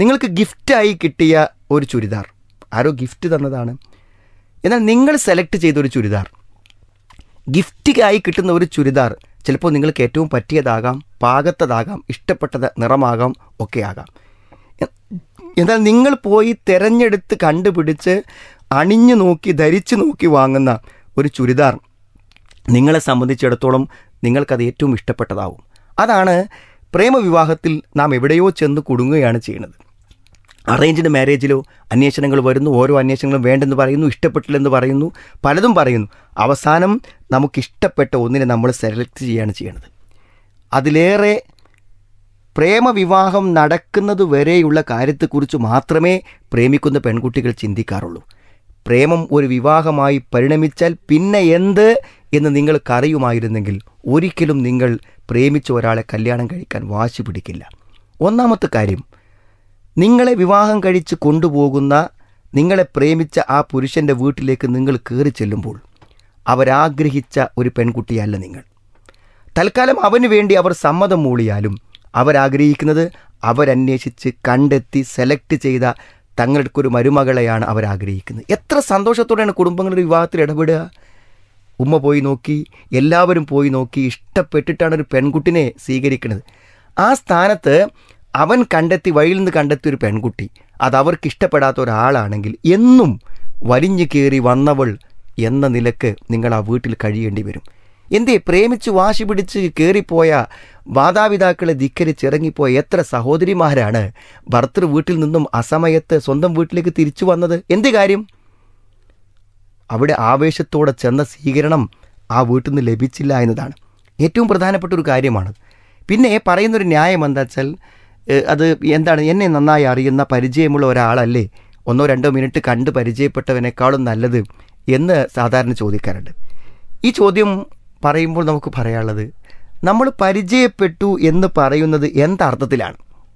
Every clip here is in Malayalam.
നിങ്ങൾക്ക് ഗിഫ്റ്റായി കിട്ടിയ ഒരു ചുരിദാർ ആരോ ഗിഫ്റ്റ് തന്നതാണ് എന്നാൽ നിങ്ങൾ സെലക്ട് ചെയ്ത ഒരു ചുരിദാർ ഗിഫ്റ്റായി കിട്ടുന്ന ഒരു ചുരിദാർ ചിലപ്പോൾ നിങ്ങൾക്ക് ഏറ്റവും പറ്റിയതാകാം പാകത്തതാകാം ഇഷ്ടപ്പെട്ടത് നിറമാകാം ഒക്കെ ആകാം എ- എന്നാൽ നിങ്ങൾ പോയി തിരഞ്ഞെടുത്ത് കണ്ടുപിടിച്ച് അണിഞ്ഞു നോക്കി ധരിച്ചു നോക്കി വാങ്ങുന്ന ഒരു ചുരിദാർ നിങ്ങളെ സംബന്ധിച്ചിടത്തോളം നിങ്ങൾക്കത് ഏറ്റവും ഇഷ്ടപ്പെട്ടതാവും അതാണ് പ്രേമവിവാഹത്തിൽ നാം എവിടെയോ ചെന്ന് കുടുങ്ങുകയാണ് ചെയ്യുന്നത് അറേഞ്ച്ഡ് മാരേജിലോ അന്വേഷണങ്ങൾ വരുന്നു ഓരോ അന്വേഷണങ്ങളും വേണ്ടെന്ന് പറയുന്നു ഇഷ്ടപ്പെട്ടില്ലെന്ന് പറയുന്നു പലതും പറയുന്നു അവസാനം നമുക്കിഷ്ടപ്പെട്ട ഒന്നിനെ നമ്മൾ സെലക്ട് ചെയ്യുകയാണ് ചെയ്യുന്നത് അതിലേറെ പ്രേമവിവാഹം നടക്കുന്നത് വരെയുള്ള കാര്യത്തെക്കുറിച്ച് മാത്രമേ പ്രേമിക്കുന്ന പെൺകുട്ടികൾ ചിന്തിക്കാറുള്ളൂ പ്രേമം ഒരു വിവാഹമായി പരിണമിച്ചാൽ പിന്നെ എന്ത് എന്ന് നിങ്ങൾക്കറിയുമായിരുന്നെങ്കിൽ ഒരിക്കലും നിങ്ങൾ പ്രേമിച്ച ഒരാളെ കല്യാണം കഴിക്കാൻ വാശി പിടിക്കില്ല ഒന്നാമത്തെ കാര്യം നിങ്ങളെ വിവാഹം കഴിച്ച് കൊണ്ടുപോകുന്ന നിങ്ങളെ പ്രേമിച്ച ആ പുരുഷൻ്റെ വീട്ടിലേക്ക് നിങ്ങൾ കയറി ചെല്ലുമ്പോൾ അവരാഗ്രഹിച്ച ഒരു പെൺകുട്ടിയല്ല നിങ്ങൾ തൽക്കാലം അവന് വേണ്ടി അവർ സമ്മതം മൂളിയാലും അവരാഗ്രഹിക്കുന്നത് അവരന്വേഷിച്ച് കണ്ടെത്തി സെലക്ട് ചെയ്ത തങ്ങൾക്കൊരു മരുമകളെയാണ് അവരാഗ്രഹിക്കുന്നത് എത്ര സന്തോഷത്തോടെയാണ് കുടുംബങ്ങളുടെ വിവാഹത്തിൽ ഇടപെടുക ഉമ്മ പോയി നോക്കി എല്ലാവരും പോയി നോക്കി ഇഷ്ടപ്പെട്ടിട്ടാണ് ഒരു പെൺകുട്ടിനെ സ്വീകരിക്കുന്നത് ആ സ്ഥാനത്ത് അവൻ കണ്ടെത്തി വഴിയിൽ നിന്ന് കണ്ടെത്തിയ ഒരു പെൺകുട്ടി അത് അവർക്ക് ഇഷ്ടപ്പെടാത്ത ഒരാളാണെങ്കിൽ എന്നും വലിഞ്ഞു കയറി വന്നവൾ എന്ന നിലക്ക് നിങ്ങൾ ആ വീട്ടിൽ കഴിയേണ്ടി വരും എന്തേ പ്രേമിച്ച് വാശി പിടിച്ച് കയറിപ്പോയ മാതാപിതാക്കളെ ധിക്കരിച്ച് ഇറങ്ങിപ്പോയ എത്ര സഹോദരിമാരാണ് ഭർത്തൃ വീട്ടിൽ നിന്നും അസമയത്ത് സ്വന്തം വീട്ടിലേക്ക് തിരിച്ചു വന്നത് എന്ത് കാര്യം അവിടെ ആവേശത്തോടെ ചെന്ന സ്വീകരണം ആ വീട്ടിൽ നിന്ന് ലഭിച്ചില്ല എന്നതാണ് ഏറ്റവും പ്രധാനപ്പെട്ട ഒരു കാര്യമാണ് പിന്നെ പറയുന്നൊരു ന്യായം എന്താ വെച്ചാൽ ഏഹ്, അത് എന്താണ് എന്നെ നന്നായി അറിയുന്ന പരിചയമുള്ള ഒരാളല്ലേ ഒന്നോ രണ്ടോ മിനിറ്റ് കണ്ട് പരിചയപ്പെട്ടവനേക്കാളും നല്ലത് എന്ന് സാധാരണ ചോദിക്കാറുണ്ട് ഈ ചോദ്യം പറയുമ്പോൾ നമുക്ക് പറയാനുള്ളത് നമ്മൾ പരിചയപ്പെട്ടു എന്ന് പറയുന്നത് എന്തർത്ഥത്തിലാണ്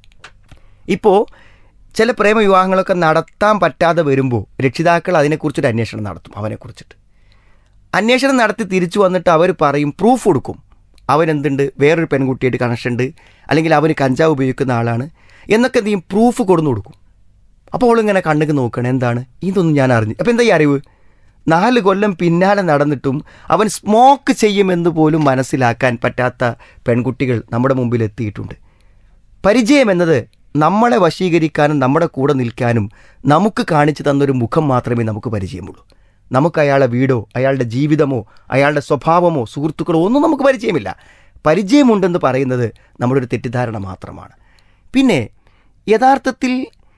ഇപ്പോൾ ചില പ്രേമവിവാഹങ്ങളൊക്കെ നടത്താൻ പറ്റാതെ വരുമ്പോൾ രക്ഷിതാക്കൾ അതിനെക്കുറിച്ചൊരു അന്വേഷണം നടത്തും അവനെക്കുറിച്ചിട്ട് അന്വേഷണം നടത്തി തിരിച്ചു വന്നിട്ട് അവർ പറയും പ്രൂഫ് കൊടുക്കും അവനെന്തുണ്ട് വേറൊരു പെൺകുട്ടിയായിട്ട് കണക്ഷൻ ഉണ്ട് അല്ലെങ്കിൽ അവന് കഞ്ചാവ് ഉപയോഗിക്കുന്ന ആളാണ് എന്നൊക്കെ എന്ത് ചെയ്യും പ്രൂഫ് കൊടുന്നു കൊടുക്കും അപ്പോൾ അവളിങ്ങനെ കണ്ണുക്ക് നോക്കണം എന്താണ് ഇതൊന്നും ഞാൻ അറിഞ്ഞു അപ്പോൾ എന്താ ഈ അറിവ് നാല് കൊല്ലം പിന്നാലെ നടന്നിട്ടും അവൻ സ്മോക്ക് ചെയ്യുമെന്ന് പോലും മനസ്സിലാക്കാൻ പറ്റാത്ത പെൺകുട്ടികൾ നമ്മുടെ മുമ്പിൽ എത്തിയിട്ടുണ്ട് പരിചയം എന്നത് നമ്മളെ വശീകരിക്കാനും നമ്മുടെ കൂടെ നിൽക്കാനും നമുക്ക് കാണിച്ചു തന്നൊരു മുഖം മാത്രമേ നമുക്ക് പരിചയമുള്ളൂ നമുക്ക് അയാളുടെ വീടോ അയാളുടെ ജീവിതമോ അയാളുടെ സ്വഭാവമോ സുഹൃത്തുക്കളോ ഒന്നും നമുക്ക് പരിചയമില്ല പരിചയമുണ്ടെന്ന് പറയുന്നത് നമ്മുടെ ഒരു തെറ്റിദ്ധാരണ മാത്രമാണ് പിന്നെ യഥാർത്ഥത്തിൽ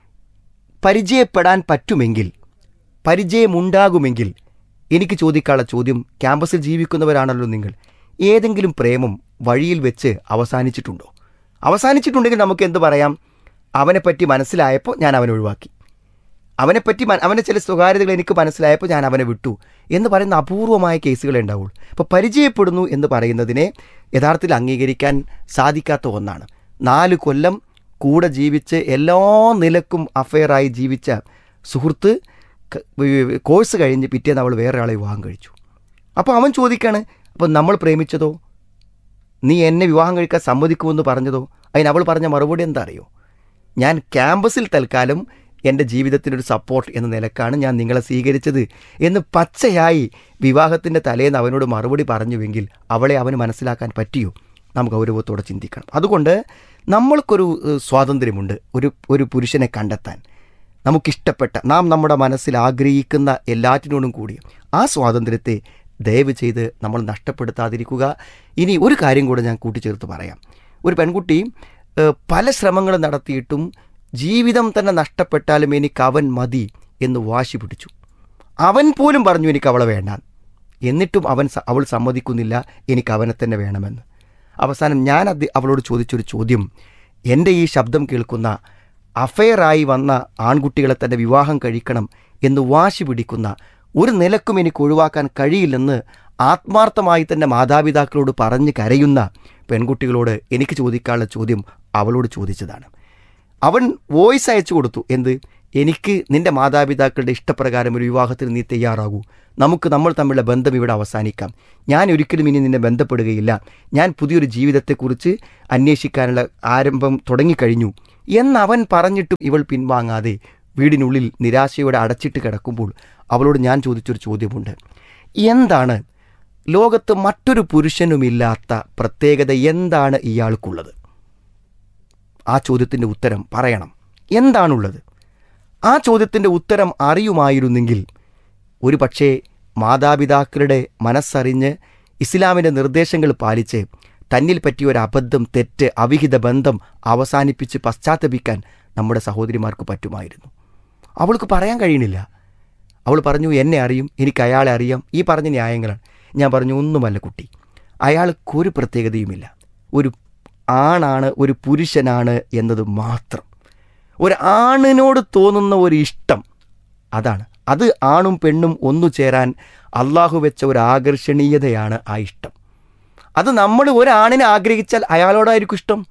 പരിചയപ്പെടാൻ പറ്റുമെങ്കിൽ പരിചയമുണ്ടാകുമെങ്കിൽ എനിക്ക് ചോദിക്കാനുള്ള ചോദ്യം ക്യാമ്പസിൽ ജീവിക്കുന്നവരാണല്ലോ നിങ്ങൾ ഏതെങ്കിലും പ്രേമം വഴിയിൽ വെച്ച് അവസാനിച്ചിട്ടുണ്ടോ അവസാനിച്ചിട്ടുണ്ടെങ്കിൽ നമുക്ക് എന്ത് പറയാം അവനെപ്പറ്റി മനസ്സിലായപ്പോൾ ഞാൻ അവനെ ഒഴിവാക്കി അവനെപ്പറ്റി മന- അവൻ്റെ ചില സ്വകാര്യതകൾ എനിക്ക് മനസ്സിലായപ്പോൾ ഞാൻ അവനെ വിട്ടു എന്ന് പറയുന്ന അപൂർവമായ കേസുകളെ ഉണ്ടാവുള്ളൂ അപ്പോൾ പരിചയപ്പെടുന്നു എന്ന് പറയുന്നതിനെ യഥാർത്ഥത്തിൽ അംഗീകരിക്കാൻ സാധിക്കാത്ത ഒന്നാണ് നാല് കൊല്ലം കൂടെ ജീവിച്ച് എല്ലാ നിലക്കും അഫെയറായി ജീവിച്ച സുഹൃത്ത് ക- വി- കോഴ്സ് കഴിഞ്ഞ് പിറ്റേന്ന് അവൾ വേറെ ആളെ വിവാഹം കഴിച്ചു അപ്പോൾ അവൻ ചോദിക്കാണ് അപ്പോൾ നമ്മൾ പ്രേമിച്ചതോ നീ എന്നെ വിവാഹം കഴിക്കാൻ സമ്മതിക്കുമെന്ന് പറഞ്ഞതോ അതിന് അവൾ പറഞ്ഞ മറുപടി എന്താ അറിയോ ഞാൻ ക്യാമ്പസിൽ തൽക്കാലം എൻ്റെ ജീവിതത്തിനൊരു സപ്പോർട്ട് എന്ന നിലക്കാണ് ഞാൻ നിങ്ങളെ സ്വീകരിച്ചത് എന്ന് പച്ചയായി വിവാഹത്തിൻ്റെ തലേന്ന് അവനോട് മറുപടി പറഞ്ഞുവെങ്കിൽ അവളെ അവന് മനസ്സിലാക്കാൻ പറ്റിയോ നാം ഗൗരവത്തോടെ ചിന്തിക്കണം അതുകൊണ്ട് നമ്മൾക്കൊരു ഏഹ്, സ്വാതന്ത്ര്യമുണ്ട് ഒരു ഒരു പുരുഷനെ കണ്ടെത്താൻ നമുക്കിഷ്ടപ്പെട്ട നാം നമ്മുടെ മനസ്സിൽ ആഗ്രഹിക്കുന്ന എല്ലാറ്റിനോടും കൂടി ആ സ്വാതന്ത്ര്യത്തെ ദയവ് ചെയ്ത് നമ്മൾ നഷ്ടപ്പെടുത്താതിരിക്കുക ഇനി ഒരു കാര്യം കൂടെ ഞാൻ കൂട്ടിച്ചേർത്ത് പറയാം ഒരു പെൺകുട്ടി ഏഹ്, പല ശ്രമങ്ങളും നടത്തിയിട്ടും ജീവിതം തന്നെ നഷ്ടപ്പെട്ടാലും എനിക്ക് അവൻ മതി എന്ന് വാശി പിടിച്ചു അവൻ പോലും പറഞ്ഞു എനിക്ക് അവളെ വേണ്ട എന്നിട്ടും അവൻ സ- അവൾ സമ്മതിക്കുന്നില്ല എനിക്ക് അവനെ തന്നെ വേണമെന്ന് അവസാനം ഞാൻ അത് അവളോട് ചോദിച്ചൊരു ചോദ്യം എൻ്റെ ഈ ശബ്ദം കേൾക്കുന്ന അഫെയറായി വന്ന ആൺകുട്ടികളെ തന്നെ വിവാഹം കഴിക്കണം എന്ന് വാശി പിടിക്കുന്ന ഒരു നിലക്കും എനിക്ക് ഒഴിവാക്കാൻ കഴിയില്ലെന്ന് ആത്മാർത്ഥമായി തന്നെ മാതാപിതാക്കളോട് പറഞ്ഞ് കരയുന്ന പെൺകുട്ടികളോട് എനിക്ക് ചോദിക്കാനുള്ള ചോദ്യം അവളോട് ചോദിച്ചതാണ് അവൻ വോയിസ് അയച്ചു കൊടുത്തു എന്ത് എനിക്ക് നിന്റെ മാതാപിതാക്കളുടെ ഇഷ്ടപ്രകാരം ഒരു വിവാഹത്തിന് നീ തയ്യാറാകൂ നമുക്ക് നമ്മൾ തമ്മിലുള്ള ബന്ധം ഇവിടെ അവസാനിക്കാം ഞാൻ ഒരിക്കലും ഇനി നിന്നെ ബന്ധപ്പെടുകയില്ല ഞാൻ പുതിയൊരു ജീവിതത്തെക്കുറിച്ച് അന്വേഷിക്കാനുള്ള ആരംഭം തുടങ്ങിക്കഴിഞ്ഞു എന്നവൻ പറഞ്ഞിട്ടും ഇവൾ പിൻവാങ്ങാതെ വീടിനുള്ളിൽ നിരാശയോടെ അടച്ചിട്ട് കിടക്കുമ്പോൾ അവളോട് ഞാൻ ചോദിച്ചൊരു ചോദ്യമുണ്ട് എന്താണ് ലോകത്ത് മറ്റൊരു പുരുഷനുമില്ലാത്ത പ്രത്യേകത എന്താണ് ഇയാൾക്കുള്ളത് ആ ചോദ്യത്തിൻ്റെ ഉത്തരം പറയണം എന്താണുള്ളത് ആ ചോദ്യത്തിൻ്റെ ഉത്തരം അറിയുമായിരുന്നെങ്കിൽ ഒരു പക്ഷേ മാതാപിതാക്കളുടെ മനസ്സറിഞ്ഞ് ഇസ്ലാമിൻ്റെ നിർദ്ദേശങ്ങൾ പാലിച്ച് തന്നിൽ പറ്റിയ ഒരു അബദ്ധം തെറ്റ് അവിഹിത ബന്ധം അവസാനിപ്പിച്ച് പശ്ചാത്തപിക്കാൻ നമ്മുടെ സഹോദരിമാർക്ക് പറ്റുമായിരുന്നു അവൾക്ക് പറയാൻ കഴിയണില്ല അവൾ പറഞ്ഞു എന്നെ അറിയും എനിക്ക് അയാളെ അറിയാം ഈ പറഞ്ഞ ന്യായങ്ങളാണ് ഞാൻ പറഞ്ഞു ഒന്നുമല്ല കുട്ടി അയാൾക്കൊരു പ്രത്യേകതയുമില്ല ഒരു ആണാണ് ഒരു പുരുഷനാണ് എന്നത് മാത്രം ഒരു ആണിനോട് തോന്നുന്ന ഒരു ഇഷ്ടം അതാണ് അത് ആണും പെണ്ണും ഒന്നു ചേരാൻ അള്ളാഹു വെച്ച ഒരു ആകർഷണീയതയാണ് ആ ഇഷ്ടം അത് നമ്മൾ ഒരാണിനെ ആഗ്രഹിച്ചാൽ അയാളോടായിരിക്കും ഇഷ്ടം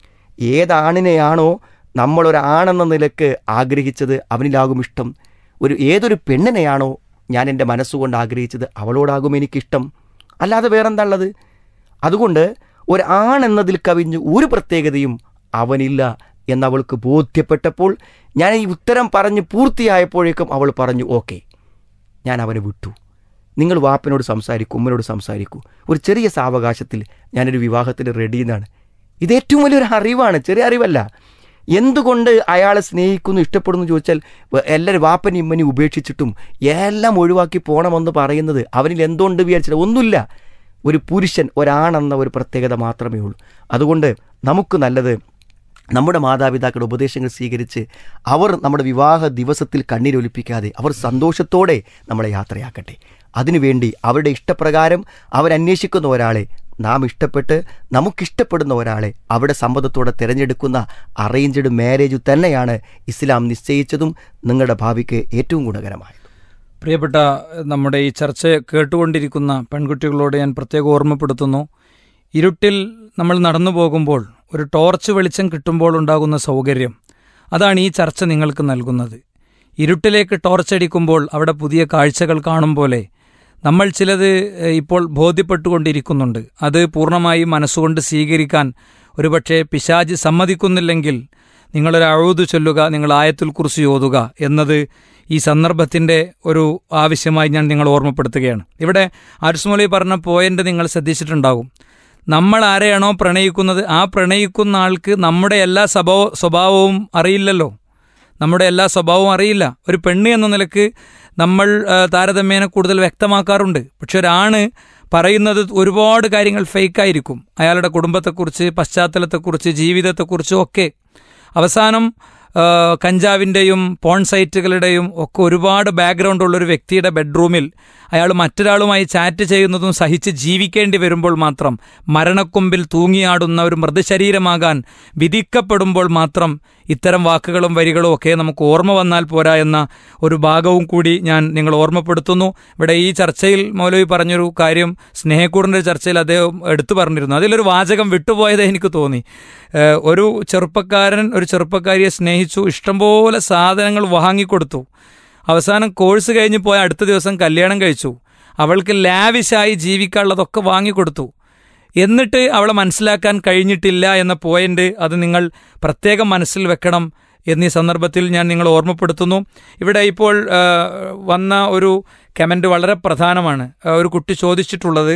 ഏതാണിനെയാണോ നമ്മളൊരാണെന്ന നിലക്ക് ആഗ്രഹിച്ചത് അവനിലാകും ഇഷ്ടം ഒരു ഏതൊരു പെണ്ണിനെയാണോ ഞാൻ എൻ്റെ മനസ്സുകൊണ്ട് ആഗ്രഹിച്ചത് അവളോടാകും എനിക്കിഷ്ടം അല്ലാതെ വേറെന്താ ഉള്ളത് അതുകൊണ്ട് ഒരു ആണെന്നതിൽ കവിഞ്ഞ് ഒരു പ്രത്യേകതയും അവനില്ല എന്നവൾക്ക് ബോധ്യപ്പെട്ടപ്പോൾ ഞാൻ ഈ ഉത്തരം പറഞ്ഞ് പൂർത്തിയായപ്പോഴേക്കും അവൾ പറഞ്ഞു ഓക്കെ ഞാൻ അവനെ വിട്ടു നിങ്ങൾ വാപ്പനോട് സംസാരിക്കൂ ഉമ്മനോട് സംസാരിക്കൂ ഒരു ചെറിയ സാവകാശത്തിൽ ഞാനൊരു വിവാഹത്തിന് റെഡി എന്നാണ് ഇത് ഏറ്റവും വലിയൊരു അറിവാണ് ചെറിയ അറിവല്ല എന്തുകൊണ്ട് അയാളെ സ്നേഹിക്കുന്നു ഇഷ്ടപ്പെടുന്നു ചോദിച്ചാൽ വ- എല്ലാവരും വാപ്പനും ഇമ്മനെയും ഉപേക്ഷിച്ചിട്ടും എല്ലാം ഒഴിവാക്കി പോകണമെന്ന് പറയുന്നത് അവനിൽ എന്തുകൊണ്ട് വിചാരിച്ചില്ല ഒന്നുമില്ല ഒരു പുരുഷൻ ഒരാണെന്ന ഒരു പ്രത്യേകത മാത്രമേ ഉള്ളൂ അതുകൊണ്ട് നമുക്ക് നല്ലത് നമ്മുടെ മാതാപിതാക്കളുടെ ഉപദേശങ്ങൾ സ്വീകരിച്ച് അവർ നമ്മുടെ വിവാഹ ദിവസത്തിൽ കണ്ണീരൊലിപ്പിക്കാതെ അവർ സന്തോഷത്തോടെ നമ്മളെ യാത്രയാക്കട്ടെ അതിനുവേണ്ടി അവരുടെ ഇഷ്ടപ്രകാരം അവരന്വേഷിക്കുന്ന ഒരാളെ നാം ഇഷ്ടപ്പെട്ട് നമുക്കിഷ്ടപ്പെടുന്ന ഒരാളെ അവിടെ സമ്മതത്തോടെ തിരഞ്ഞെടുക്കുന്ന അറേഞ്ച്ഡ് മാരേജ് തന്നെയാണ് ഇസ്ലാം നിശ്ചയിച്ചതും നിങ്ങളുടെ ഭാവിക്ക് ഏറ്റവും ഗുണകരമായത് പ്രിയപ്പെട്ട നമ്മുടെ ഈ ചർച്ച കേട്ടുകൊണ്ടിരിക്കുന്ന പെൺകുട്ടികളോട് ഞാൻ പ്രത്യേകം ഓർമ്മപ്പെടുത്തുന്നു ഇരുട്ടിൽ നമ്മൾ നടന്നു പോകുമ്പോൾ ഒരു ടോർച്ച് വെളിച്ചം കിട്ടുമ്പോൾ ഉണ്ടാകുന്ന സൗകര്യം അതാണ് ഈ ചർച്ച നിങ്ങൾക്ക് നൽകുന്നത് ഇരുട്ടിലേക്ക് ടോർച്ചടിക്കുമ്പോൾ അവിടെ പുതിയ കാഴ്ചകൾ കാണും പോലെ നമ്മൾ ചിലത് ഏഹ്, ഇപ്പോൾ ബോധ്യപ്പെട്ടുകൊണ്ടിരിക്കുന്നുണ്ട് അത് പൂർണ്ണമായി മനസ്സുകൊണ്ട് സ്വീകരിക്കാൻ ഒരുപക്ഷെ പിശാജ് സമ്മതിക്കുന്നില്ലെങ്കിൽ നിങ്ങളൊരു അഴുതു ചൊല്ലുക നിങ്ങൾ ആയത്തുൽ കുറിച്ച് ഓതുക എന്നത് ഈ സന്ദർഭത്തിന്റെ ഒരു ആവശ്യമായി ഞാൻ നിങ്ങൾ ഓർമ്മപ്പെടുത്തുകയാണ് ഇവിടെ അരുസ്മൊലി പറഞ്ഞ പോയിന്റ് നിങ്ങൾ ശ്രദ്ധിച്ചിട്ടുണ്ടാകും നമ്മൾ ആരെയാണോ പ്രണയിക്കുന്നത് ആ പ്രണയിക്കുന്ന ആൾക്ക് നമ്മുടെ എല്ലാ സ്വഭാവ സ്വഭാവവും അറിയില്ലല്ലോ നമ്മുടെ എല്ലാ സ്വഭാവവും അറിയില്ല ഒരു പെണ്ണ് എന്ന നിലക്ക് നമ്മൾ ആ, താരതമ്യേന കൂടുതൽ വ്യക്തമാക്കാറുണ്ട് പക്ഷെ ഒരാണ് പറയുന്നത് ഒരുപാട് കാര്യങ്ങൾ ഫേക്കായിരിക്കും അയാളുടെ കുടുംബത്തെക്കുറിച്ച് പശ്ചാത്തലത്തെക്കുറിച്ച് ജീവിതത്തെക്കുറിച്ചും ഒക്കെ അവസാനം ആ, കഞ്ചാവിൻ്റെയും പോൺ സൈറ്റുകളുടെയും ഒക്കെ ഒരുപാട് ബാക്ക്ഗ്രൗണ്ട് ഉള്ള ഒരു വ്യക്തിയുടെ ബെഡ്റൂമിൽ അയാൾ മറ്റൊരാളുമായി ചാറ്റ് ചെയ്യുന്നതും സഹിച്ച് ജീവിക്കേണ്ടി വരുമ്പോൾ മാത്രം മരണക്കൊമ്പിൽ തൂങ്ങിയാടുന്ന ഒരു മൃതശരീരമാകാൻ വിധിക്കപ്പെടുമ്പോൾ മാത്രം ഇത്തരം വാക്കുകളും വരികളും ഒക്കെ നമുക്ക് ഓർമ്മ വന്നാൽ പോരാ എന്ന ഒരു ഭാഗവും കൂടി ഞാൻ നിങ്ങൾ ഓർമ്മപ്പെടുത്തുന്നു ഇവിടെ ഈ ചർച്ചയിൽ മൗലവി പറഞ്ഞൊരു കാര്യം സ്നേഹക്കൂടിൻ്റെ ചർച്ചയിൽ അദ്ദേഹം എടുത്തു പറഞ്ഞിരുന്നു അതിലൊരു വാചകം വിട്ടുപോയത് എനിക്ക് തോന്നി ഏഹ് ഒരു ചെറുപ്പക്കാരൻ ഒരു ചെറുപ്പക്കാരിയെ സ്നേഹിച്ചു ഇഷ്ടംപോലെ സാധനങ്ങൾ വാങ്ങിക്കൊടുത്തു അവസാനം കോഴ്സ് കഴിഞ്ഞ് പോയ അടുത്ത ദിവസം കല്യാണം കഴിച്ചു അവൾക്ക് ലാവിശായി ജീവിക്കാനുള്ളതൊക്കെ വാങ്ങിക്കൊടുത്തു എന്നിട്ട് അവളെ മനസ്സിലാക്കാൻ കഴിഞ്ഞിട്ടില്ല എന്ന പോയിന്റ് അത് നിങ്ങൾ പ്രത്യേകം മനസ്സിൽ വെക്കണം എന്നീ സന്ദർഭത്തിൽ ഞാൻ നിങ്ങൾ ഓർമ്മപ്പെടുത്തുന്നു ഇവിടെ ഇപ്പോൾ ആ, വന്ന ഒരു കമൻറ്റ് വളരെ പ്രധാനമാണ് ആ, ഒരു കുട്ടി ചോദിച്ചിട്ടുള്ളത്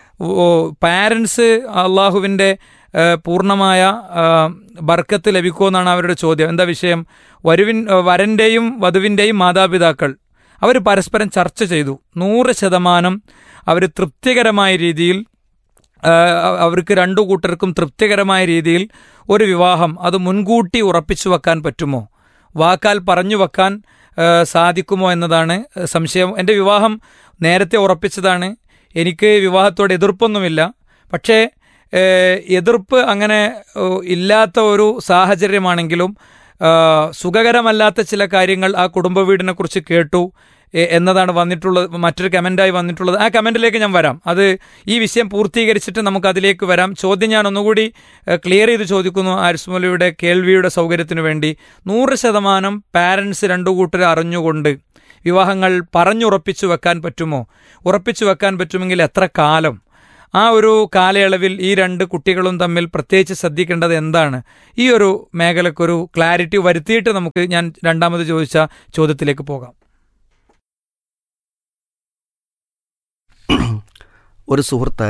പാരൻസ് അള്ളാഹുവിൻ്റെ പൂർണ്ണമായ ആ, ബർക്കത്ത് ലഭിക്കുമെന്നാണ് അവരുടെ ചോദ്യം എന്താ വിഷയം വരുവിൻ വരൻ്റെയും വധുവിൻ്റെയും മാതാപിതാക്കൾ അവർ പരസ്പരം ചർച്ച ചെയ്തു നൂറ് ശതമാനം അവർ തൃപ്തികരമായ രീതിയിൽ ആ, അവർക്ക് രണ്ടു കൂട്ടർക്കും തൃപ്തികരമായ രീതിയിൽ ഒരു വിവാഹം അത് മുൻകൂട്ടി ഉറപ്പിച്ചു വെക്കാൻ പറ്റുമോ വാക്കാൽ പറഞ്ഞു വെക്കാൻ ആ, സാധിക്കുമോ എന്നതാണ് സംശയം എൻ്റെ വിവാഹം നേരത്തെ ഉറപ്പിച്ചതാണ് എനിക്ക് വിവാഹത്തോട് എതിർപ്പൊന്നുമില്ല പക്ഷേ ഏഹ്, എതിർപ്പ് അങ്ങനെ ഓ, ഇല്ലാത്ത ഒരു സാഹചര്യമാണെങ്കിലും ആ, സുഖകരമല്ലാത്ത ചില കാര്യങ്ങൾ ആ കുടുംബ വീടിനെ കുറിച്ച് കേട്ടു എ- എന്നതാണ് വന്നിട്ടുള്ളത് മറ്റൊരു കമൻ്റായി വന്നിട്ടുള്ളത് ആ കമൻറ്റിലേക്ക് ഞാൻ വരാം അത് ഈ വിഷയം പൂർത്തീകരിച്ചിട്ട് നമുക്ക് അതിലേക്ക് വരാം ചോദ്യം ഞാൻ ഒന്നുകൂടി ക്ലിയർ ചെയ്ത് ചോദിക്കുന്നു ആരിസ്മോലിയുടെ കേൾവിയുടെ സൗകര്യത്തിനു വേണ്ടി നൂറ് ശതമാനം പാരൻസ് രണ്ടു കൂട്ടർ അറിഞ്ഞുകൊണ്ട് വിവാഹങ്ങൾ പറഞ്ഞുറപ്പിച്ചു വെക്കാൻ പറ്റുമോ ഉറപ്പിച്ചു വെക്കാൻ പറ്റുമെങ്കിൽ എത്ര കാലം ആ ഒരു കാലയളവിൽ ഈ രണ്ട് കുട്ടികളും തമ്മിൽ പ്രത്യേകിച്ച് ശ്രദ്ധിക്കേണ്ടത് എന്താണ് ഈ ഒരു മേഖലക്കൊരു ക്ലാരിറ്റി വരുത്തിയിട്ട് നമുക്ക് ഞാൻ രണ്ടാമത് ചോദിച്ച ചോദ്യത്തിലേക്ക് പോകാം ഒരു സുഹൃത്ത്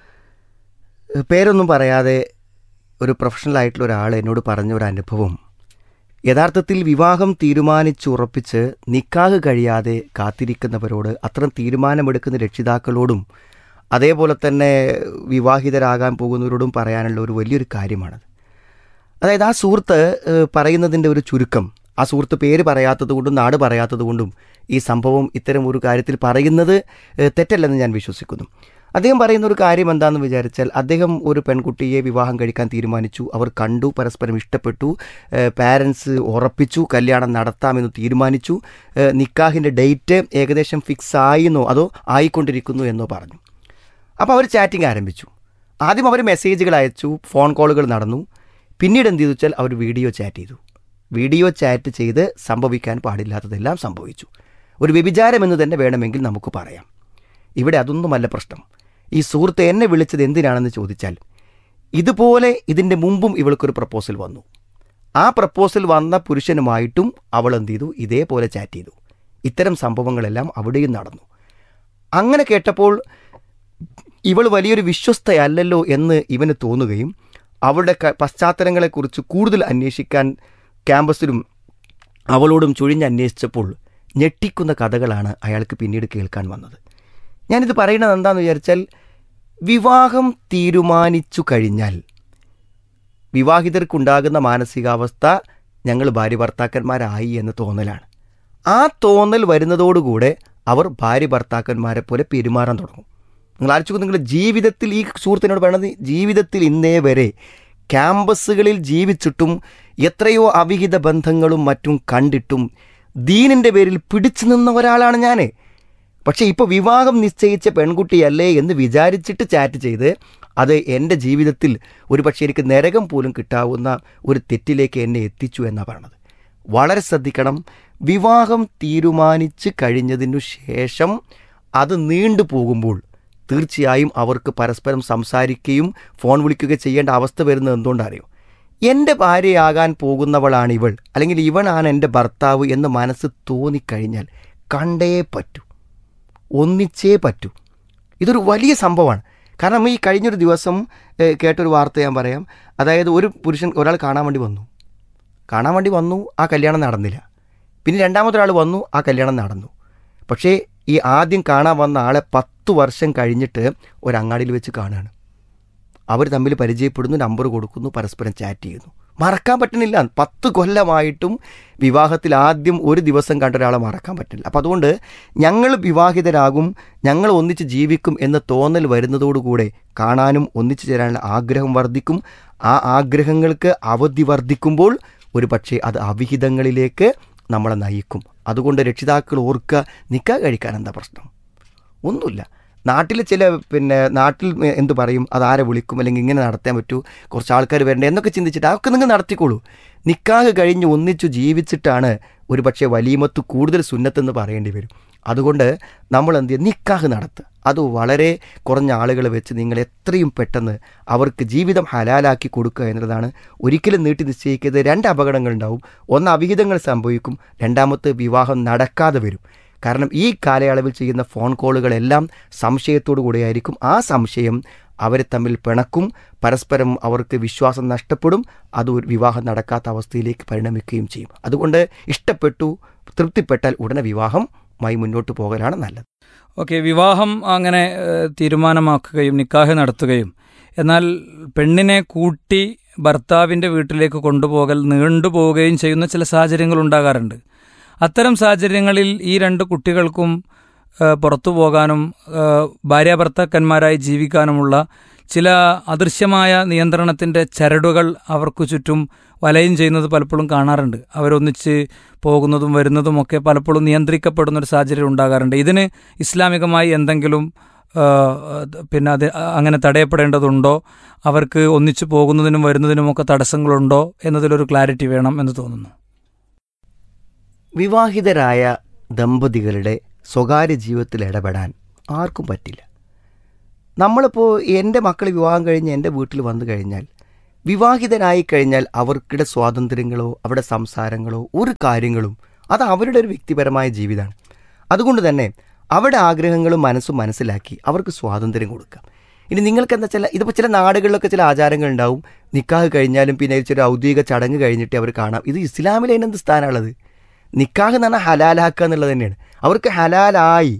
ഏഹ് പേരൊന്നും പറയാതെ ഒരു പ്രൊഫഷണൽ ആയിട്ടുള്ള ഒരാൾ എന്നോട് പറഞ്ഞ ഒരു അനുഭവം യഥാർത്ഥത്തിൽ വിവാഹം തീരുമാനിച്ചുറപ്പിച്ച് നിക്കാഹ് കഴിയാതെ കാത്തിരിക്കുന്നവരോട് അത്തരം തീരുമാനമെടുക്കുന്ന രക്ഷിതാക്കളോടും അതേപോലെ തന്നെ വിവാഹിതരാകാൻ പോകുന്നവരോടും പറയാനുള്ള ഒരു വലിയൊരു കാര്യമാണത് അതായത് ആ സുഹൃത്ത് ഏഹ്, പറയുന്നതിൻ്റെ ഒരു ചുരുക്കം ആ സുഹൃത്ത് പേര് പറയാത്തത് കൊണ്ടും നാട് പറയാത്തത് കൊണ്ടും ഈ സംഭവം ഇത്തരം ഒരു കാര്യത്തിൽ പറയുന്നത് ഏഹ്, തെറ്റല്ലെന്ന് ഞാൻ വിശ്വസിക്കുന്നു അദ്ദേഹം പറയുന്ന ഒരു കാര്യം എന്താണെന്ന് വിചാരിച്ചാൽ അദ്ദേഹം ഒരു പെൺകുട്ടിയെ വിവാഹം കഴിക്കാൻ തീരുമാനിച്ചു അവർ കണ്ടു പരസ്പരം ഇഷ്ടപ്പെട്ടു പാരൻസ് ഉറപ്പിച്ചു കല്യാണം നടത്താമെന്ന് തീരുമാനിച്ചു ഏഹ്, നിക്കാഹിൻ്റെ ഡേറ്റ് ഏകദേശം ഫിക്സ് ആയിന്നോ അതോ ആയിക്കൊണ്ടിരിക്കുന്നു എന്നോ പറഞ്ഞു അപ്പോൾ അവർ ചാറ്റിംഗ് ആരംഭിച്ചു ആദ്യം അവർ മെസ്സേജുകൾ അയച്ചു ഫോൺ കോളുകൾ നടന്നു പിന്നീട് എന്ത് ചെയ്തു വെച്ചാൽ അവർ വീഡിയോ ചാറ്റ് ചെയ്തു വീഡിയോ ചാറ്റ് ചെയ്ത് സംഭവിക്കാൻ പാടില്ലാത്തതെല്ലാം സംഭവിച്ചു ഒരു വ്യഭിചാരം എന്ന് തന്നെ വേണമെങ്കിൽ നമുക്ക് പറയാം ഇവിടെ അതൊന്നുമല്ല പ്രശ്നം ഈ സുഹൃത്ത് എന്നെ വിളിച്ചത് എന്തിനാണെന്ന് ചോദിച്ചാൽ ഇതുപോലെ ഇതിൻ്റെ മുമ്പും ഇവൾക്കൊരു പ്രപ്പോസൽ വന്നു ആ പ്രപ്പോസൽ വന്ന പുരുഷനുമായിട്ടും അവൾ എന്ത് ചെയ്തു ഇതേപോലെ ചാറ്റ് ചെയ്തു ഇത്തരം സംഭവങ്ങളെല്ലാം അവിടെയും നടന്നു അങ്ങനെ കേട്ടപ്പോൾ ഇവൾ വലിയൊരു വിശ്വസ്തയല്ലല്ലോ എന്ന് ഇവന് തോന്നുകയും അവളുടെ ക- പശ്ചാത്തലങ്ങളെക്കുറിച്ച് കൂടുതൽ അന്വേഷിക്കാൻ ക്യാമ്പസിലും അവളോടും ചുഴിഞ്ഞ് അന്വേഷിച്ചപ്പോൾ ഞെട്ടിക്കുന്ന കഥകളാണ് അയാൾക്ക് പിന്നീട് കേൾക്കാൻ വന്നത് ഞാനിത് പറയുന്നത് എന്താണെന്ന് വിചാരിച്ചാൽ വിവാഹം തീരുമാനിച്ചു കഴിഞ്ഞാൽ വിവാഹിതർക്കുണ്ടാകുന്ന മാനസികാവസ്ഥ ഞങ്ങൾ ഭാര്യ ഭർത്താക്കന്മാരായി എന്ന് തോന്നലാണ് ആ തോന്നൽ വരുന്നതോടുകൂടെ അവർ ഭാര്യ ഭർത്താക്കന്മാരെ പോലെ പെരുമാറാൻ തുടങ്ങും നിങ്ങൾ ആലോചിക്കും നിങ്ങൾ ജീവിതത്തിൽ ഈ സുഹൃത്തിനോട് പറയണത് ജീവിതത്തിൽ ഇന്നേ വരെ ക്യാമ്പസുകളിൽ ജീവിച്ചിട്ടും എത്രയോ അവിഹിത ബന്ധങ്ങളും മറ്റും കണ്ടിട്ടും ദീനിൻ്റെ പേരിൽ പിടിച്ചു നിന്ന ഒരാളാണ് ഞാൻ പക്ഷേ ഇപ്പോൾ വിവാഹം നിശ്ചയിച്ച പെൺകുട്ടിയല്ലേ എന്ന് വിചാരിച്ചിട്ട് ചാറ്റ് ചെയ്ത് അത് എൻ്റെ ജീവിതത്തിൽ ഒരു പക്ഷേ എനിക്ക് നരകം പോലും കിട്ടാവുന്ന ഒരു തെറ്റിലേക്ക് എന്നെ എത്തിച്ചു എന്നാണ് പറയണത് വളരെ ശ്രദ്ധിക്കണം വിവാഹം തീരുമാനിച്ച് കഴിഞ്ഞതിനു ശേഷം അത് നീണ്ടു പോകുമ്പോൾ തീർച്ചയായും അവർക്ക് പരസ്പരം സംസാരിക്കുകയും ഫോൺ വിളിക്കുകയും ചെയ്യേണ്ട അവസ്ഥ വരുന്നത് എന്തുകൊണ്ടറിയോ എൻ്റെ ഭാര്യയാകാൻ പോകുന്നവളാണ് ഇവൾ അല്ലെങ്കിൽ ഇവനാണ് എൻ്റെ ഭർത്താവ് എന്ന് മനസ്സ് തോന്നിക്കഴിഞ്ഞാൽ കണ്ടേ പറ്റൂ ഒന്നിച്ചേ പറ്റൂ ഇതൊരു വലിയ സംഭവമാണ് കാരണം ഈ കഴിഞ്ഞൊരു ദിവസം ഏഹ്, കേട്ടൊരു വാർത്ത ഞാൻ പറയാം അതായത് ഒരു പുരുഷൻ ഒരാൾ കാണാൻ വേണ്ടി വന്നു കാണാൻ വേണ്ടി വന്നു ആ കല്യാണം നടന്നില്ല പിന്നെ രണ്ടാമതൊരാൾ വന്നു ആ കല്യാണം നടന്നു പക്ഷേ ഈ ആദ്യം കാണാൻ വന്ന ആളെ പത്ത് വർഷം കഴിഞ്ഞിട്ട് ഒരു അങ്ങാടിയിൽ വെച്ച് കാണുകയാണ് അവർ തമ്മിൽ പരിചയപ്പെടുന്നു നമ്പർ കൊടുക്കുന്നു പരസ്പരം ചാറ്റ് ചെയ്യുന്നു മറക്കാൻ പറ്റുന്നില്ല പത്ത് കൊല്ലമായിട്ടും വിവാഹത്തിൽ ആദ്യം ഒരു ദിവസം കണ്ട ഒരാളെ മറക്കാൻ പറ്റില്ല അപ്പം അതുകൊണ്ട് ഞങ്ങൾ വിവാഹിതരാകും ഞങ്ങൾ ഒന്നിച്ച് ജീവിക്കും എന്ന തോന്നൽ വരുന്നതോടുകൂടെ കാണാനും ഒന്നിച്ചു ചേരാനുള്ള ആഗ്രഹം വർദ്ധിക്കും ആ ആഗ്രഹങ്ങൾക്ക് അവധി വർദ്ധിക്കുമ്പോൾ ഒരു പക്ഷേ അത് അവിഹിതങ്ങളിലേക്ക് നമ്മളെ നയിക്കും അതുകൊണ്ട് രക്ഷിതാക്കൾ ഓർക്കുക നിൽക്കാൻ കഴിക്കാൻ എന്താ പ്രശ്നം ഒന്നുമില്ല നാട്ടിൽ ചില പിന്നെ നാട്ടിൽ എന്ത് പറയും അതാരെ വിളിക്കും അല്ലെങ്കിൽ ഇങ്ങനെ നടത്താൻ പറ്റൂ കുറച്ച് ആൾക്കാർ വരണ്ടേ എന്നൊക്കെ ചിന്തിച്ചിട്ട് അതൊക്കെ നിങ്ങൾ നടത്തിക്കോളൂ നിക്കാഹ് കഴിഞ്ഞ് ഒന്നിച്ചു ജീവിച്ചിട്ടാണ് ഒരു പക്ഷേ വലിയമത്ത് കൂടുതൽ സുന്നത്തെന്ന് പറയേണ്ടി വരും അതുകൊണ്ട് നമ്മൾ എന്ത് ചെയ്യുക നിക്കാഹ് നടത്തുക അത് വളരെ കുറഞ്ഞ ആളുകൾ വെച്ച് നിങ്ങൾ എത്രയും പെട്ടെന്ന് അവർക്ക് ജീവിതം ഹലാലാക്കി കൊടുക്കുക എന്നുള്ളതാണ് ഒരിക്കലും നീട്ടി നിശ്ചയിക്കുന്നത് രണ്ട് അപകടങ്ങൾ ഉണ്ടാവും ഒന്ന് അവിഹിതങ്ങൾ സംഭവിക്കും രണ്ടാമത്തെ വിവാഹം നടക്കാതെ വരും കാരണം ഈ കാലയളവിൽ ചെയ്യുന്ന ഫോൺ കോളുകളെല്ലാം സംശയത്തോടു കൂടിയായിരിക്കും ആ സംശയം അവരെ തമ്മിൽ പിണക്കും പരസ്പരം അവർക്ക് വിശ്വാസം നഷ്ടപ്പെടും അത് ഒരു വിവാഹം നടക്കാത്ത അവസ്ഥയിലേക്ക് പരിണമിക്കുകയും ചെയ്യും അതുകൊണ്ട് ഇഷ്ടപ്പെട്ടു തൃപ്തിപ്പെട്ടാൽ ഉടനെ വിവാഹമായി മുന്നോട്ട് പോകലാണ് നല്ലത് ഓക്കെ വിവാഹം അങ്ങനെ ഏഹ്, തീരുമാനമാക്കുകയും നിക്കാഹ് നടത്തുകയും എന്നാൽ പെണ്ണിനെ കൂട്ടി ഭർത്താവിൻ്റെ വീട്ടിലേക്ക് കൊണ്ടുപോകൽ നീണ്ടുപോവുകയും ചെയ്യുന്ന ചില സാഹചര്യങ്ങൾ ഉണ്ടാകാറുണ്ട് അത്തരം സാഹചര്യങ്ങളിൽ ഈ രണ്ട് കുട്ടികൾക്കും ഏഹ്, പുറത്തു പോകാനും ഏഹ്, ഭാര്യാഭർത്താക്കന്മാരായി ജീവിക്കാനുമുള്ള ചില അദൃശ്യമായ നിയന്ത്രണത്തിൻ്റെ ചരടുകൾ അവർക്ക് ചുറ്റും വലയം ചെയ്യുന്നത് പലപ്പോഴും കാണാറുണ്ട് അവരൊന്നിച്ച് പോകുന്നതും വരുന്നതുമൊക്കെ പലപ്പോഴും നിയന്ത്രിക്കപ്പെടുന്ന ഒരു സാഹചര്യം ഉണ്ടാകാറുണ്ട് ഇതിന് ഇസ്ലാമികമായി എന്തെങ്കിലും ആ, പിന്നെ അത് അങ്ങനെ തടയപ്പെടേണ്ടതുണ്ടോ അവർക്ക് ഒന്നിച്ചു പോകുന്നതിനും വരുന്നതിനുമൊക്കെ തടസ്സങ്ങളുണ്ടോ എന്നതിലൊരു ക്ലാരിറ്റി വേണം എന്ന് തോന്നുന്നു വിവാഹിതരായ ദമ്പതികളുടെ സ്വകാര്യ ജീവിതത്തിൽ ഇടപെടാൻ ആർക്കും പറ്റില്ല നമ്മളിപ്പോൾ എൻ്റെ മക്കൾ വിവാഹം കഴിഞ്ഞ് എൻ്റെ വീട്ടിൽ വന്നു കഴിഞ്ഞാൽ വിവാഹിതനായി കഴിഞ്ഞാൽ അവർക്കിടെ സ്വാതന്ത്ര്യങ്ങളോ അവരുടെ സംസാരങ്ങളോ ഒരു കാര്യങ്ങളും അത് അവരുടെ ഒരു വ്യക്തിപരമായ ജീവിതമാണ് അതുകൊണ്ട് തന്നെ അവരുടെ ആഗ്രഹങ്ങളും മനസ്സും മനസ്സിലാക്കി അവർക്ക് സ്വാതന്ത്ര്യം കൊടുക്കാം ഇനി നിങ്ങൾക്ക് എന്താ വെച്ചാൽ ഇതിപ്പോൾ ചില നാടുകളിലൊക്കെ ചില ആചാരങ്ങൾ ഉണ്ടാവും നിക്കാഹ് കഴിഞ്ഞാലും പിന്നെ ചില ഔദ്യോഗിക ചടങ്ങ് കഴിഞ്ഞിട്ട് അവർ കാണാം ഇത് ഇസ്ലാമിൽ അതിനെന്ത് സ്ഥാനമുള്ളത് നിക്കാഹ് എന്ന് പറഞ്ഞാൽ ഹലാലാക്കുക എന്നുള്ളത് തന്നെയാണ് അവർക്ക് ഹലാലായി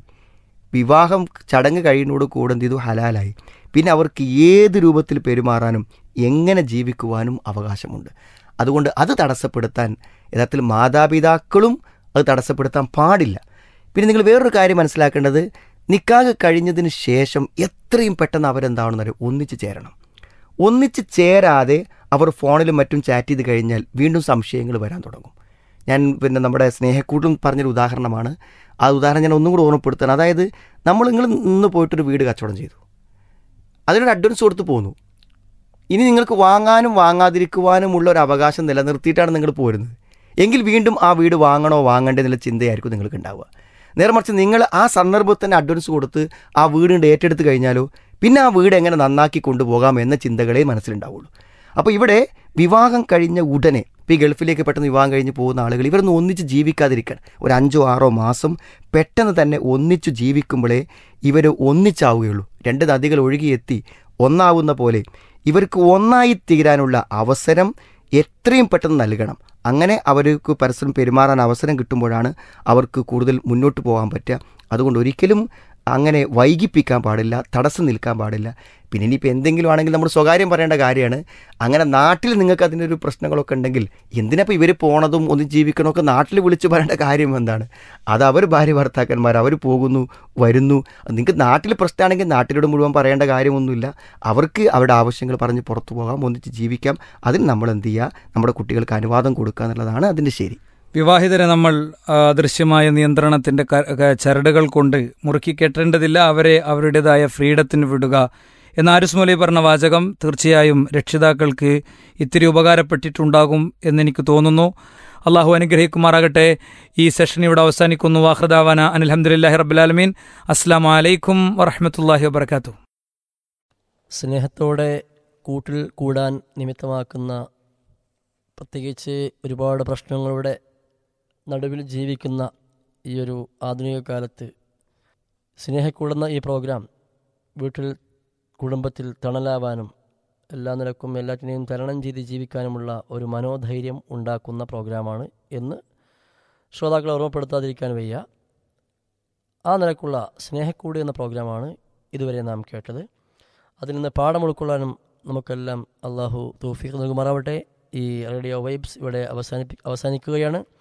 വിവാഹം ചടങ്ങ് കഴിയുന്നതോട് കൂടെ എന്ത് ചെയ്തു ഹലാലായി പിന്നെ അവർക്ക് ഏത് രൂപത്തിൽ പെരുമാറാനും എങ്ങനെ ജീവിക്കുവാനും അവകാശമുണ്ട് അതുകൊണ്ട് അത് തടസ്സപ്പെടുത്താൻ യഥാർത്ഥത്തിൽ മാതാപിതാക്കളും അത് തടസ്സപ്പെടുത്താൻ പാടില്ല പിന്നെ നിങ്ങൾ വേറൊരു കാര്യം മനസ്സിലാക്കേണ്ടത് നിക്കാഹ് കഴിഞ്ഞതിന് ശേഷം എത്രയും പെട്ടെന്ന് അവരെന്താണെന്ന് അറിയോ ഒന്നിച്ച് ചേരണം ഒന്നിച്ച് ചേരാതെ അവർ ഫോണിലും മറ്റും ചാറ്റ് ചെയ്ത് കഴിഞ്ഞാൽ വീണ്ടും സംശയങ്ങൾ വരാൻ തുടങ്ങും ഞാൻ പിന്നെ നമ്മുടെ സ്നേഹക്കൂട്ടും പറഞ്ഞൊരു ഉദാഹരണമാണ് ആ ഉദാഹരണം ഞാൻ ഒന്നും കൂടി ഓർമ്മപ്പെടുത്തണം അതായത് നമ്മൾ നിങ്ങൾ ഇന്ന് പോയിട്ടൊരു വീട് കച്ചവടം ചെയ്തു അതിനൊരു അഡ്വാൻസ് കൊടുത്ത് പോന്നു ഇനി നിങ്ങൾക്ക് വാങ്ങാനും വാങ്ങാതിരിക്കുവാനും ഉള്ള ഒരു അവകാശം നിലനിർത്തിയിട്ടാണ് നിങ്ങൾ പോരുന്നത് എങ്കിൽ വീണ്ടും ആ വീട് വാങ്ങണോ വാങ്ങണ്ടേ എന്നുള്ള ചിന്തയായിരിക്കും നിങ്ങൾക്ക് ഉണ്ടാവുക നേരെ മറിച്ച് നിങ്ങൾ ആ സന്ദർഭത്തിൽ തന്നെ അഡ്വാൻസ് കൊടുത്ത് ആ വീട് ഏറ്റെടുത്ത് കഴിഞ്ഞാലോ പിന്നെ ആ വീട് എങ്ങനെ നന്നാക്കി കൊണ്ടുപോകാം എന്ന ചിന്തകളെ മനസ്സിലുണ്ടാവുള്ളൂ അപ്പോൾ ഇവിടെ വിവാഹം കഴിഞ്ഞ ഉടനെ ഇപ്പോൾ ഈ ഗൾഫിലേക്ക് പെട്ടെന്ന് വിവാഹം കഴിഞ്ഞ് പോകുന്ന ആളുകൾ ഇവരൊന്നും ഒന്നിച്ച് ജീവിക്കാതിരിക്കാൻ ഒരു അഞ്ചോ ആറോ മാസം പെട്ടെന്ന് തന്നെ ഒന്നിച്ചു ജീവിക്കുമ്പോഴേ ഇവർ ഒന്നിച്ചാവുകയുള്ളൂ രണ്ട് നദികൾ ഒഴുകിയെത്തി ഒന്നാവുന്ന പോലെ ഇവർക്ക് ഒന്നായി തീരാനുള്ള അവസരം എത്രയും പെട്ടെന്ന് നൽകണം അങ്ങനെ അവർക്ക് പരസ്പരം പെരുമാറാൻ അവസരം കിട്ടുമ്പോഴാണ് അവർക്ക് കൂടുതൽ മുന്നോട്ട് പോകാൻ പറ്റുക അതുകൊണ്ട് ഒരിക്കലും അങ്ങനെ വൈകിപ്പിക്കാൻ പാടില്ല തടസ്സം നിൽക്കാൻ പാടില്ല പിന്നെ ഇനിയിപ്പോൾ എന്തെങ്കിലും ആണെങ്കിൽ നമ്മൾ സ്വകാര്യം പറയേണ്ട കാര്യമാണ് അങ്ങനെ നാട്ടിൽ നിങ്ങൾക്ക് അതിനൊരു പ്രശ്നങ്ങളൊക്കെ ഉണ്ടെങ്കിൽ എന്തിനപ്പോൾ ഇവർ പോണതും ഒന്ന് ജീവിക്കണമൊക്കെ നാട്ടിൽ വിളിച്ച് പറയേണ്ട കാര്യം എന്താണ് അത് അവർ ഭാര്യ ഭർത്താക്കന്മാർ അവർ പോകുന്നു വരുന്നു നിങ്ങൾക്ക് നാട്ടിൽ പ്രശ്നമാണെങ്കിൽ നാട്ടിലോട് മുഴുവൻ പറയേണ്ട കാര്യമൊന്നുമില്ല അവർക്ക് അവരുടെ ആവശ്യങ്ങൾ പറഞ്ഞ് പുറത്തു പോകാം ഒന്നിച്ച് ജീവിക്കാം അതിന് നമ്മൾ എന്ത് ചെയ്യുക നമ്മുടെ കുട്ടികൾക്ക് അനുവാദം കൊടുക്കുക എന്നുള്ളതാണ് അതിൻ്റെ ശരി വിവാഹിതരെ നമ്മൾ ആ, ദൃശ്യമായ നിയന്ത്രണത്തിന്റെ ക- ക- ചരടുകൾ കൊണ്ട് മുറുക്കി കെട്ടേണ്ടതില്ല അവരെ അവരുടേതായ ഫ്രീഡത്തിന് വിടുക എന്ന ആരിസ് മൊലി പറഞ്ഞ വാചകം തീർച്ചയായും രക്ഷിതാക്കൾക്ക് ഇത്തിരി ഉപകാരപ്പെട്ടിട്ടുണ്ടാകും എന്നെനിക്ക് തോന്നുന്നു അള്ളാഹു അനുഗ്രഹിക്കുമാറാകട്ടെ ഈ സെഷൻ ഇവിടെ അവസാനിക്കുന്നു വാഹൃദാവാന അനിൽഹമുല്ലാഹി റബ്ബുലാലമീൻ അസ്സാം വലൈക്കും വറഹമത്തല്ലാഹി വബർക്കാത്തു സ്നേഹത്തോടെ കൂട്ടിൽ കൂടാൻ നിമിത്തമാക്കുന്ന പ്രത്യേകിച്ച് ഒരുപാട് പ്രശ്നങ്ങളുടെ നടുവിൽ ജീവിക്കുന്ന ഈ ഒരു ആധുനിക കാലത്ത് സ്നേഹക്കൂടുന്ന ഈ പ്രോഗ്രാം വീട്ടിൽ കുടുംബത്തിൽ തണലാവാനും എല്ലാ നിലക്കും എല്ലാറ്റിനെയും തരണം ചെയ്ത് ജീവിക്കാനുമുള്ള ഒരു മനോധൈര്യം ഉണ്ടാക്കുന്ന പ്രോഗ്രാമാണ് എന്ന് ശ്രോതാക്കളെ ഓർമ്മപ്പെടുത്താതിരിക്കാൻ വയ്യ ആ നിലക്കുള്ള സ്നേഹക്കൂട് എന്ന പ്രോഗ്രാമാണ് ഇതുവരെ നാം കേട്ടത് അതിൽ നിന്ന് പാഠം ഉൾക്കൊള്ളാനും നമുക്കെല്ലാം അള്ളാഹു തൗഫീഖ് നൽകുമാറാവട്ടെ ഈ റേഡിയോ വൈബ്സ് ഇവിടെ അവസാനിപ്പി അവസാനിക്കുകയാണ്